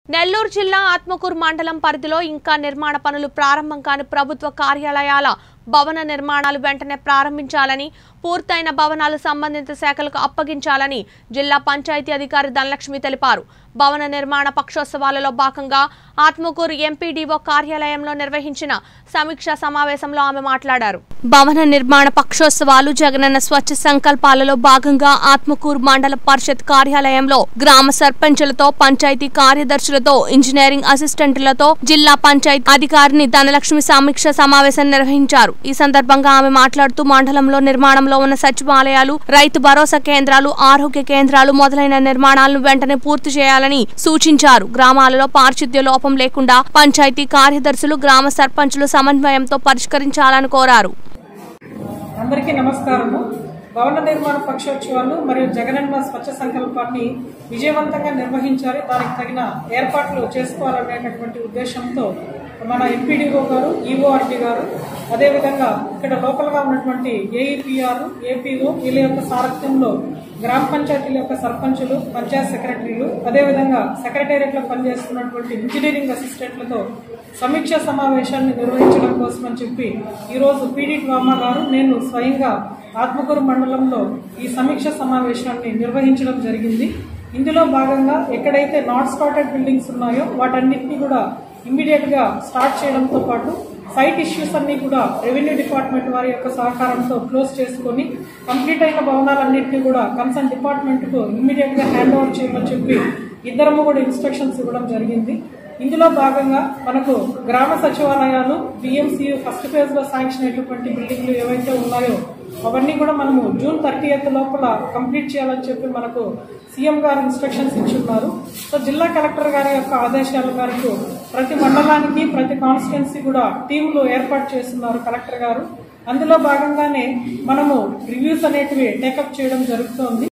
నెల్లూరు జిల్లా ఆత్మకూరు మండలం పరిధిలో ఇంకా నిర్మాణ పనులు ప్రారంభం కాని ప్రభుత్వ కార్యాలయాల భవన నిర్మాణాలు వెంటనే ప్రారంభించాలని పూర్తయిన భవనాలు సంబంధిత శాఖలకు అప్పగించాలని జిల్లా పంచాయతీ అధికారి ధనలక్ష్మి తెలిపారు భవన నిర్మాణ పక్షోత్సవాలలో భాగంగా ఆత్మకూరు ఎంపీడీఓ కార్యాలయంలో నిర్వహించిన సమీక్షా సమావేశంలో ఆమె మాట్లాడారు భవన నిర్మాణ పక్షోత్సవాలు జగనన్న స్వచ్ఛ సంకల్పాలలో భాగంగా ఆత్మకూరు మండల పరిషత్ కార్యాలయంలో గ్రామ సర్పంచులతో పంచాయతీ కార్యదర్శులతో ఇంజనీరింగ్ అసిస్టెంట్లతో జిల్లా పంచాయతీ అధికారిని ధనలక్ష్మి సమీక్ష సమావేశం నిర్వహించారు ఈ సందర్భంగా ఆమె మాట్లాడుతూ మండలంలో నిర్మాణంలో ఉన్న సచివాలయాలు రైతు భరోసా కేంద్రాలు ఆరోగ్య కేంద్రాలు మొదలైన నిర్మాణాలను వెంటనే పూర్తి చేయాలని సూచించారు గ్రామాలలో పారిశుద్ధ్య లోపం లేకుండా పంచాయతీ కార్యదర్శులు గ్రామ సర్పంచులు సమన్వయంతో పరిష్కరించాలని కోరారు అందరికీ నమస్కారము భవన నిర్మాణ పక్షోత్సవాలు మరియు జగనన్న స్వచ్ఛ సంకల్పాన్ని విజయవంతంగా నిర్వహించాలి దానికి తగిన ఏర్పాట్లు చేసుకోవాలనేటటువంటి ఉద్దేశంతో మన ఎంపీడీఓ గారు ఈఓఆర్టీ గారు అదేవిధంగా ఇక్కడ లోకల్గా ఉన్నటువంటి ఏఈపీఆర్ ఏపీఓ వీళ్ళ యొక్క సారథ్యంలో గ్రామ పంచాయతీల యొక్క సర్పంచులు పంచాయత్ సెక్రటరీలు అదేవిధంగా సెక్రటేరియట్లో పనిచేస్తున్నటువంటి ఇంజనీరింగ్ అసిస్టెంట్లతో సమీక్ష సమావేశాన్ని నిర్వహించడం కోసం అని చెప్పి ఈరోజు పీడీ డ్వామా గారు నేను స్వయంగా ఆత్మకూరు మండలంలో ఈ సమీక్ష సమావేశాన్ని నిర్వహించడం జరిగింది ఇందులో భాగంగా ఎక్కడైతే నాట్ స్టార్టెడ్ బిల్డింగ్స్ ఉన్నాయో వాటన్నిటిని కూడా ఇమ్మీడియట్ గా స్టార్ట్ చేయడంతో పాటు సైట్ ఇష్యూస్ అన్ని కూడా రెవెన్యూ డిపార్ట్మెంట్ వారి యొక్క సహకారంతో క్లోజ్ చేసుకొని కంప్లీట్ అయిన భవనాలన్నింటినీ కూడా కన్సర్న్ డిపార్ట్మెంట్ కు ఇమ్మీడియట్ గా హ్యాండ్ ఓవర్ చేయమని చెప్పి ఇద్దరము కూడా ఇన్స్ట్రక్షన్స్ ఇవ్వడం జరిగింది ఇందులో భాగంగా మనకు గ్రామ సచివాలయాలు బిఎంసీ ఫస్ట్ ఫేజ్ లో శాంక్షన్ అయినటువంటి బిల్డింగ్లు ఏవైతే ఉన్నాయో అవన్నీ కూడా మనము జూన్ థర్టీ ఎయిత్ లోపల కంప్లీట్ చేయాలని చెప్పి మనకు సీఎం గారు ఇన్స్ట్రక్షన్స్ ఇచ్చున్నారు సో జిల్లా కలెక్టర్ గారి యొక్క ఆదేశాల మేరకు ప్రతి మండలానికి ప్రతి కాన్స్టిట్యున్సీ కూడా టీంలు ఏర్పాటు చేస్తున్నారు కలెక్టర్ గారు అందులో భాగంగానే మనము రివ్యూస్ అనేటివి టేకప్ చేయడం జరుగుతోంది